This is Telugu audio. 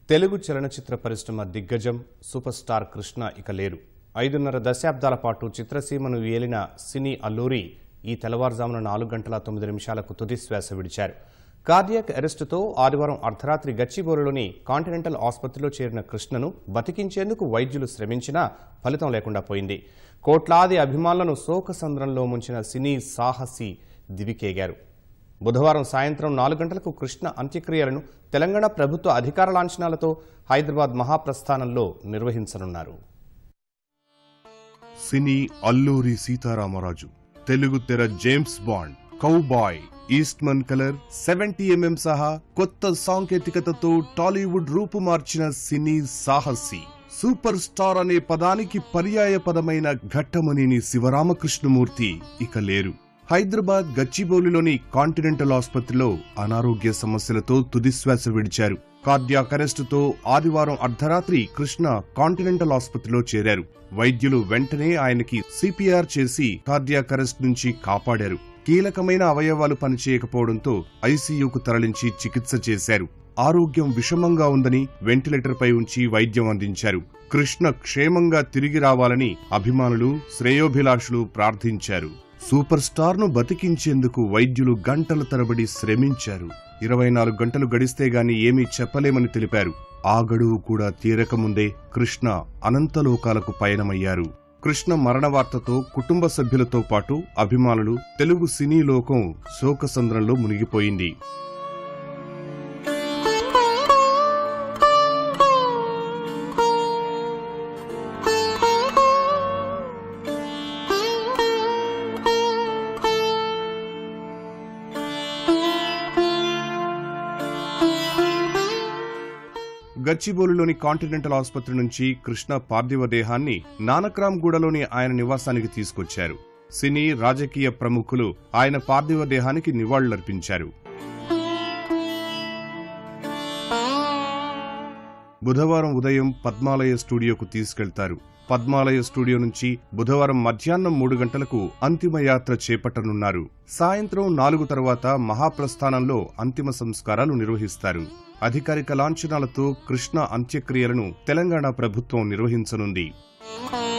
తెలుగు చలనచిత్ర పరిశ్రమ దిగ్గజం సూపర్ స్టార్ కృష్ణ ఇక లేరు ఐదున్నర దశాబ్దాల పాటు చిత్రసీమను ఏలిన సినీ అల్లూరి ఈ తెల్లవారుజామున నాలుగు గంటల తొమ్మిది నిమిషాలకు తుది శ్వాస విడిచారు కార్డియాక్ అరెస్టుతో ఆదివారం అర్ధరాత్రి గచ్చిబౌలిలోని కాంటినెంటల్ ఆసుపత్రిలో చేరిన కృష్ణను బతికించేందుకు వైద్యులు శ్రమించినా ఫలితం లేకుండా పోయింది కోట్లాది అభిమానులను శోకసంద్రంలో ముంచిన సినీ సాహసి దివికేగారు బుధవారం సాయంత్రం నాలుగు గంటలకు కృష్ణ అంత్యక్రియలను తెలంగాణ ప్రభుత్వ అధికార లాంఛనాలతో హైదరాబాద్ మహాప్రస్థానంలో నిర్వహించనున్నారు సినీ అల్లూరి సీతారామరాజు తెలుగు తెర James Bond cowboy Eastman colour seventy MM సహా కొత్త సాంకేతికతతో టాలీవుడ్ రూపుమార్చిన సినీ సాహసి సూపర్ స్టార్ అనే పదానికి పర్యాయ పదమైన ఘట్టమనేని శివరామకృష్ణమూర్తి ఇక లేరు హైదరాబాద్ గచ్చిబౌలిలోని కాంటినెంటల్ ఆసుపత్రిలో అనారోగ్య సమస్యలతో తుదిశ్వాస విడిచారు కార్డియాక్ అరెస్టుతో ఆదివారం అర్ధరాత్రి కృష్ణ కాంటినెంటల్ ఆసుపత్రిలో చేరారు వైద్యులు వెంటనే ఆయనకి సిపిఆర్ చేసి కార్డియాక్ అరెస్ట్ నుంచి కాపాడారు కీలకమైన అవయవాలు పనిచేయకపోవడంతో ఐసీయూకు తరలించి చికిత్స చేశారు ఆరోగ్యం విషమంగా ఉందని వెంటిలేటర్పై ఉంచి వైద్యం అందించారు కృష్ణ క్షేమంగా తిరిగి రావాలని అభిమానులు శ్రేయోభిలాషులు ప్రార్థించారు సూపర్ స్టార్ ను బతికించేందుకు వైద్యులు గంటల తరబడి శ్రమించారు ఇరవై నాలుగు గంటలు గడిస్తే గాని ఏమీ చెప్పలేమని తెలిపారు ఆ గడువు కూడా తీరకముందే కృష్ణ అనంతలోకాలకు పయనమయ్యారు కృష్ణ మరణ వార్తతో కుటుంబ సభ్యులతో పాటు అభిమానులు తెలుగు సినీ లోకం శోకసంద్రంలో మునిగిపోయింది గచ్చిబౌలిలోని కాంటినెంటల్ ఆసుపత్రి నుంచి కృష్ణ పార్థివ దేహాన్ని నానక్రామ్గూడలోని ఆయన నివాసానికి తీసుకొచ్చారు సినీ రాజకీయ ప్రముఖులు ఆయన పార్థివ దేహానికి నివాళులర్పించారు బుధవారం ఉదయం పద్మాలయ స్టూడియోకు తీసుకెళ్తారు పద్మాలయ స్టూడియో నుంచి బుధవారం మధ్యాహ్నం మూడు గంటలకు అంతిమ యాత్ర చేపట్టనున్నారు సాయంత్రం నాలుగు తర్వాత మహాప్రస్థానంలో అంతిమ సంస్కారాలు నిర్వహిస్తారు అధికారిక లాంఛనాలతో కృష్ణ అంత్యక్రియలను తెలంగాణ ప్రభుత్వం నిర్వహించనుంది